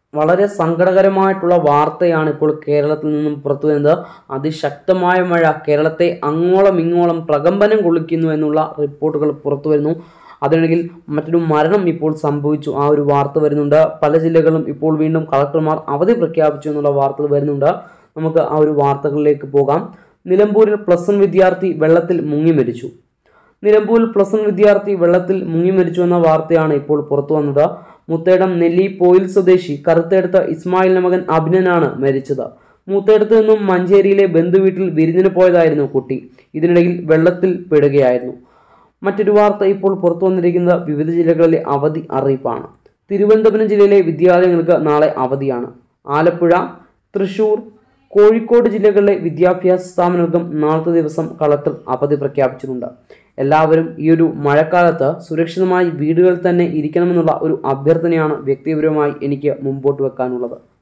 വളരെ സങ്കടകരമായിട്ടുള്ള വാർത്തയാണ് ഇപ്പോൾ കേരളത്തിൽ നിന്നും പുറത്തു വരുന്നത് അതിശക്തമായ മഴ കേരളത്തെ അങ്ങോളം ഇങ്ങോളം പ്രകമ്പനം കൊള്ളിക്കുന്നു എന്നുള്ള റിപ്പോർട്ടുകൾ പുറത്തു വരുന്നു അതിനിടയിൽ മറ്റൊരു മരണം ഇപ്പോൾ സംഭവിച്ചു ആ ഒരു വാർത്ത വരുന്നുണ്ട് പല ജില്ലകളും ഇപ്പോൾ വീണ്ടും കളക്ടർമാർ അവധി പ്രഖ്യാപിച്ചു എന്നുള്ള വാർത്തകൾ വരുന്നുണ്ട് നമുക്ക് ആ ഒരു വാർത്തകളിലേക്ക് പോകാം നിലമ്പൂരിൽ പ്ലസ് വൺ വിദ്യാർത്ഥി വെള്ളത്തിൽ മുങ്ങി മരിച്ചു നിലമ്പൂരിൽ പ്ലസ് വൺ വിദ്യാർത്ഥി വെള്ളത്തിൽ മുങ്ങി മരിച്ചു എന്ന വാർത്തയാണ് ഇപ്പോൾ പുറത്തു വന്നത് മുത്തേടം നെല്ലി പോയിൽ സ്വദേശി കറുത്തേടത്ത് ഇസ്മായിലിന്റെ മകൻ അഭിനനാണ് മരിച്ചത് മൂത്തേടത്ത് നിന്നും മഞ്ചേരിയിലെ ബന്ധുവീട്ടിൽ വിരുന്നിന് പോയതായിരുന്നു കുട്ടി ഇതിനിടയിൽ വെള്ളത്തിൽ പെടുകയായിരുന്നു മറ്റൊരു വാർത്ത ഇപ്പോൾ പുറത്തു വന്നിരിക്കുന്നത് വിവിധ ജില്ലകളിലെ അവധി അറിയിപ്പാണ് തിരുവനന്തപുരം ജില്ലയിലെ വിദ്യാലയങ്ങൾക്ക് നാളെ അവധിയാണ് ആലപ്പുഴ തൃശൂർ കോഴിക്കോട് ജില്ലകളിലെ വിദ്യാഭ്യാസ സ്ഥാപനങ്ങൾക്കും നാളത്തെ ദിവസം കളക്ടർ അവധി പ്രഖ്യാപിച്ചിട്ടുണ്ട് എല്ലാവരും ഈ ഒരു മഴക്കാലത്ത് സുരക്ഷിതമായി വീടുകളിൽ തന്നെ ഇരിക്കണമെന്നുള്ള ഒരു അഭ്യർത്ഥനയാണ് വ്യക്തിപരമായി എനിക്ക് മുമ്പോട്ട് വെക്കാനുള്ളത്